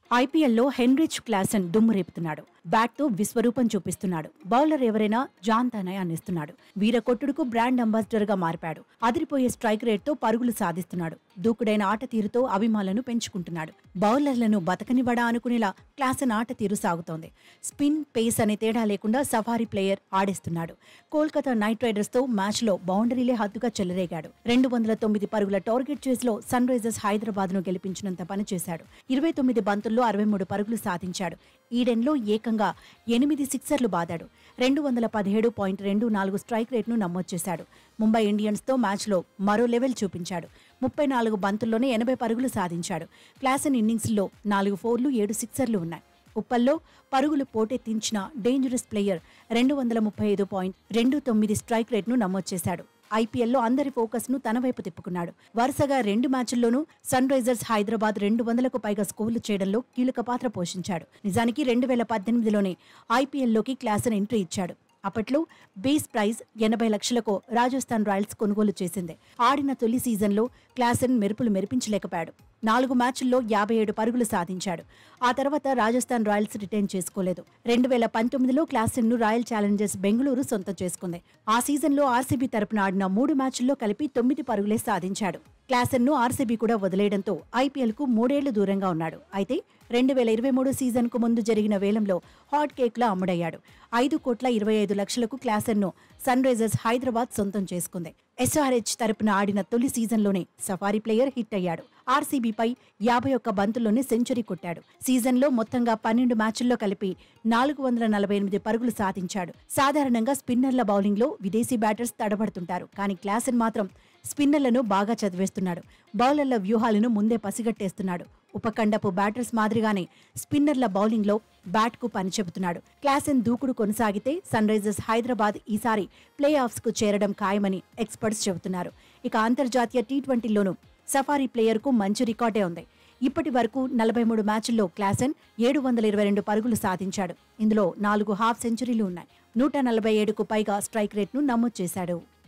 ఐపీఎల్లో Heinrich Klaasen దుమ్ము రేపుతున్నాడు బ్యాట్తో విశ్వరూపం చూపిస్తున్నాడు బౌలర్ ఎవరైనా జాన్తానే అందిస్తున్నాడు వీర కొట్టుడుకు బ్రాండ్ అంబాసిడర్ గా మారిపాడు అదిరిపోయే స్ట్రైక్ రేట్తో పరుగులు సాధిస్తున్నాడు దూకుడైన ఆట తీరుతో అభిమానులను పెంచుకుంటున్నాడు బౌలర్లను బతకనివ్వడా అనుకునేలా క్లాసన్ ఆట తీరు సాగుతోంది స్పిన్ పేస్ అనే తేడా లేకుండా సఫారీ ప్లేయర్ ఆడేస్తున్నాడు కోల్కతా నైట్ రైడర్స్ తో మ్యాచ్ లో బౌండరీలే హద్దుగా చెలరేగాడు రెండు వందల తొమ్మిది పరుగుల టార్గెట్ చేసిలో సన్ రైజర్స్ హైదరాబాద్ ను గెలిపించినంత పనిచేశాడు ఇరవై తొమ్మిది బంతుల్లో అరవై మూడు పరుగులు సాధించాడు ఈడెన్లో ఏకంగా ఎనిమిది సిక్సర్లు బాదాడు రెండు వందల పదిహేడు పాయింట్ రెండు నాలుగు స్ట్రైక్ రేట్ను నమోదు చేశాడు ముంబై ఇండియన్స్తో మ్యాచ్లో మరో లెవెల్ చూపించాడు ముప్పై నాలుగు బంతుల్లోనే ఎనభై పరుగులు సాధించాడు క్లాసన్ ఇన్నింగ్స్లో నాలుగు ఫోర్లు ఏడు సిక్సర్లు ఉన్నాయి ఉప్పల్లో పరుగులు పోటెత్తించిన డేంజరస్ ప్లేయర్ రెండు వందల ముప్పై ఐదు పాయింట్ రెండు తొమ్మిది స్ట్రైక్ రేట్ను నమోదు చేశాడు ఐపీఎల్లో అందరి ఫోకస్ ను తన వైపు తిప్పుకున్నాడు వరుసగా రెండు మ్యాచ్ల్లోనూ సన్ రైజర్స్ హైదరాబాద్ రెండు వందలకు పైగా స్కోర్లు చేయడంలో కీలక పాత్ర పోషించాడు నిజానికి రెండు వేల పద్దెనిమిదిలోనే ఐపీఎల్లోకి క్లాసన్ ఎంట్రీ ఇచ్చాడు అప్పట్లో బేస్ ప్రైజ్ ఎనభై లక్షలకు రాజస్థాన్ రాయల్స్ కొనుగోలు చేసింది ఆడిన తొలి సీజన్లో క్లాసన్ మెరుపులు మెరిపించలేకపోయాడు నాలుగు మ్యాచ్ల్లో యాభై ఏడు పరుగులు సాధించాడు ఆ తర్వాత రాజస్థాన్ రాయల్స్ రిటైన్ చేసుకోలేదు రెండు వేల పంతొమ్మిదిలో క్లాసెన్ను రాయల్ ఛాలెంజర్స్ బెంగళూరు సొంతం చేసుకుంది ఆ సీజన్లో ఆర్సీబీ తరపున ఆడిన మూడు మ్యాచ్ల్లో కలిపి తొమ్మిది పరుగులే సాధించాడు క్లాసెన్ను ఆర్సీబీ కూడా వదిలేయడంతో ఐపీఎల్కు మూడేళ్లు దూరంగా ఉన్నాడు అయితే రెండు వేల ఇరవై మూడు సీజన్కు ముందు జరిగిన వేలంలో హాట్ కేక్లా అమ్ముడయ్యాడు ఐదు కోట్ల ఇరవై ఐదు లక్షలకు క్లాసెన్ను సన్ రైజర్స్ హైదరాబాద్ సొంతం చేసుకుంది ఎస్ఆర్హెచ్ తరపున ఆడిన తొలి సీజన్లోనే సఫారీ ప్లేయర్ హిట్ అయ్యాడు ఆర్సీబీపై యాభై ఒక్క బంతుల్లోనే సెంచరీ కొట్టాడు సీజన్లో మొత్తంగా పన్నెండు మ్యాచ్ల్లో కలిపి నాలుగు వందల నలభై ఎనిమిది పరుగులు సాధించాడు సాధారణంగా స్పిన్నర్ల బౌలింగ్లో విదేశీ బ్యాటర్స్ తడబడుతుంటారు కానీ క్లాసెన్ మాత్రం స్పిన్నర్లను బాగా చదివేస్తున్నాడు బౌలర్ల వ్యూహాలను ముందే పసిగట్టేస్తున్నాడు ఉపఖండపు బ్యాటర్స్ మాదిరిగానే స్పిన్నర్ల బౌలింగ్లో బ్యాట్కు పని చెబుతున్నాడు క్లాసెన్ దూకుడు కొనసాగితే సన్ రైజర్స్ హైదరాబాద్ ఈసారి ప్లే ఆఫ్స్కు చేరడం ఖాయమని ఎక్స్పర్ట్స్ చెబుతున్నారు ఇక అంతర్జాతీయ టీ ట్వంటీలోనూ సఫారీ ప్లేయర్కు మంచి రికార్డే ఉంది ఇప్పటి వరకు నలభై మూడు మ్యాచ్ల్లో క్లాసెన్ ఏడు వందల ఇరవై రెండు పరుగులు సాధించాడు ఇందులో నాలుగు హాఫ్ సెంచరీలు ఉన్నాయి నూట నలభై ఏడుకు పైగా స్ట్రైక్ రేట్ను నమోదు చేశాడు